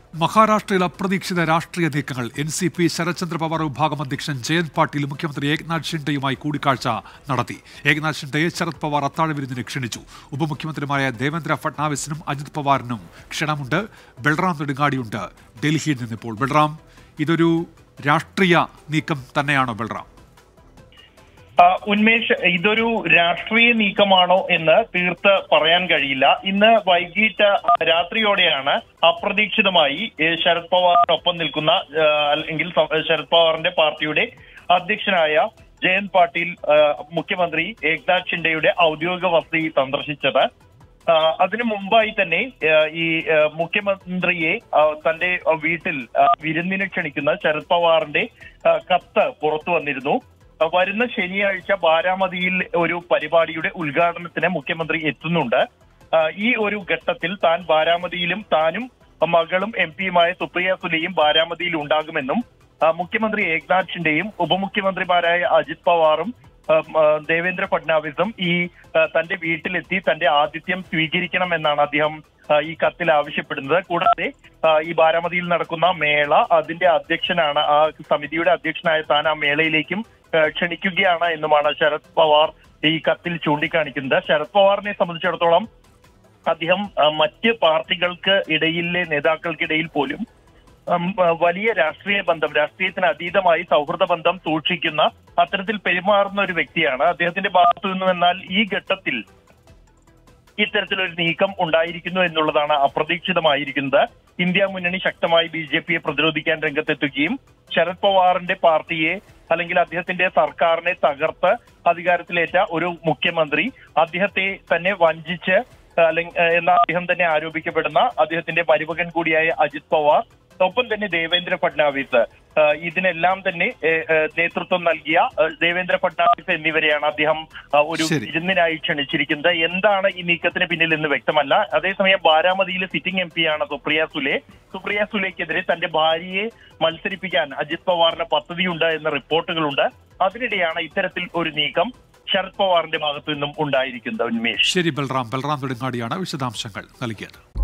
മഹാരാഷ്ട്രയിൽ അപ്രതീക്ഷിത രാഷ്ട്രീയ നീക്കങ്ങൾ N C P Sharadchandra Pawar വിഭാഗം അധ്യക്ഷൻ ജയന്ത് പാട്ടീൽ മുഖ്യമന്ത്രി ഏക്നാഥ് ഷിൻഡെയുമായി കൂടിക്കാഴ്ച നടത്തി ഏക്നാഥ് ഷിൻഡെയെ ശരത് പവാർ അത്താഴവിരുന്നിന് ക്ഷണിച്ചു ഉപമുഖ്യമന്ത്രിമാരായ ദേവേന്ദ്ര ഫട്നാവിസിനും അജിത് പവാറിനും ക്ഷണമുണ്ട് ബൽറാം നെടുങ്ങാടിയുണ്ട് ഡൽഹിയിൽ നിന്നിപ്പോൾ ബൽറാം ഇതൊരു രാഷ്ട്രീയ നീക്കം തന്നെയാണോ ബൽറാം ആ, ഉന്മേഷ് ഇതൊരു രാഷ്ട്രീയ നീക്കമാണോ എന്ന് തീർത്ത് പറയാൻ കഴിയില്ല ഇന്ന് വൈകിട്ട് രാത്രിയോടെയാണ് അപ്രതീക്ഷിതമായി ഏ, ശരത് പവാറിനൊപ്പം നിൽക്കുന്ന ആ, അല്ലെങ്കിൽ സം- ശരത് പവാറിന്റെ പാർട്ടിയുടെ അധ്യക്ഷനായ ജയന്ത് പാട്ടീൽ ആ, മുഖ്യമന്ത്രി ഏക്നാഥ് ഷിൻഡെയുടെ ഔദ്യോഗിക വസതി സന്ദർശിച്ചത് ആ, അതിനു മുമ്പായി തന്നെ ആ, ഈ ആ, മുഖ്യമന്ത്രിയെ ആ, തന്റെ ആ, വീട്ടിൽ ആ, വിരുന്നിന് ക്ഷണിക്കുന്ന ശരത് പവാറിന്റെ ആ, കത്ത് പുറത്തു വന്നിരുന്നു ആ, വരുന്ന ശനിയാഴ്ച ബാരാമതിയിൽ ഒരു പരിപാടിയുടെ ഉദ്ഘാടനത്തിന് മുഖ്യമന്ത്രി എത്തുന്നുണ്ട് ആ, ഈ ഒരു ഘട്ടത്തിൽ താൻ ബാരാമതിയിലും താനും മകളും എം പിയുമായ സുപ്രിയ സുലെയും ബാരാമതിയിൽ ഉണ്ടാകുമെന്നും ആ, മുഖ്യമന്ത്രി ഏക്നാഥ് ഷിൻഡെയും ഉപമുഖ്യമന്ത്രിമാരായ അജിത് പവാറും ഉം, ആ, ദേവേന്ദ്ര ഫഡ്നാവിസും ഈ ആ, തന്റെ വീട്ടിലെത്തി തന്റെ ആതിഥ്യം സ്വീകരിക്കണമെന്നാണ് അദ്ദേഹം ആ, ഈ കത്തിൽ ആവശ്യപ്പെടുന്നത് കൂടാതെ ആ, ഈ ബാരാമതിയിൽ നടക്കുന്ന മേള അതിന്റെ അധ്യക്ഷനാണ് ആ സമിതിയുടെ അധ്യക്ഷനായ താൻ ആ മേളയിലേക്കും ആ, ക്ഷണിക്കുകയാണ് എന്നുമാണ് ശരത് പവാർ ഈ കത്തിൽ ചൂണ്ടിക്കാണിക്കുന്നത് ശരത് പവാറിനെ സംബന്ധിച്ചിടത്തോളം അദ്ദേഹം ആ, മറ്റ് പാർട്ടികൾക്ക് ഇടയിലെ നേതാക്കൾക്കിടയിൽ പോലും ഉം, ആ, വലിയ രാഷ്ട്രീയ ബന്ധം രാഷ്ട്രീയത്തിന് അതീതമായി സൗഹൃദ ബന്ധം സൂക്ഷിക്കുന്ന അത്തരത്തിൽ പെരുമാറുന്ന ഒരു വ്യക്തിയാണ് അദ്ദേഹത്തിന്റെ ഭാഗത്തു നിന്നും എന്നാൽ ഈ ഘട്ടത്തിൽ ഇത്തരത്തിലൊരു നീക്കം ഉണ്ടായിരിക്കുന്നു എന്നുള്ളതാണ് അപ്രതീക്ഷിതമായിരിക്കുന്നത് ഇന്ത്യ മുന്നണി ശക്തമായി ബി ജെ പിയെ പ്രതിരോധിക്കാൻ രംഗത്തെത്തുകയും ശരത് പവാറിന്റെ പാർട്ടിയെ അല്ലെങ്കിൽ അദ്ദേഹത്തിന്റെ സർക്കാരിനെ തകർത്ത് അധികാരത്തിലേറ്റ ഒരു മുഖ്യമന്ത്രി അദ്ദേഹത്തെ തന്നെ വഞ്ചിച്ച് അല്ലെങ്കിൽ എന്ന അദ്ദേഹം തന്നെ ആരോപിക്കപ്പെടുന്ന അദ്ദേഹത്തിന്റെ മരുമകൻ കൂടിയായ അജിത് പവാർ ഒപ്പം തന്നെ ദേവേന്ദ്ര ഫഡ്നാവിസ് ആ, ഇതിനെല്ലാം തന്നെ ഏ, ഏ, നേതൃത്വം നൽകിയ ആ, ദേവേന്ദ്ര ഫഡ്നാവിസ് എന്നിവരെയാണ് അദ്ദേഹം ആ, ഒരു ശരി. വിരുന്നിനായി ക്ഷണിച്ചിരിക്കുന്നത് എന്താണ് ഈ നീക്കത്തിന് പിന്നിൽ എന്ന് വ്യക്തമല്ല അതേസമയം ബാരാമതിയിലെ സിറ്റിംഗ് എം പിയാണ് സുപ്രിയ സുലെ സുപ്രിയ സുലെക്കെതിരെ തന്റെ ഭാര്യയെ മത്സരിപ്പിക്കാൻ അജിത് പവാറിന് പദ്ധതിയുണ്ട് എന്ന റിപ്പോർട്ടുകളുണ്ട് അതിനിടെയാണ് ഇത്തരത്തിൽ ഒരു നീക്കം ശരത് പവാറിന്റെ ഭാഗത്തു നിന്നും ഉണ്ടായിരിക്കുന്നത് ഉന്മേഷ് ശരി ബൽറാം ബൽറാം നെടുങ്ങാടിയാണ് വിശദാംശങ്ങൾ നൽകിയത്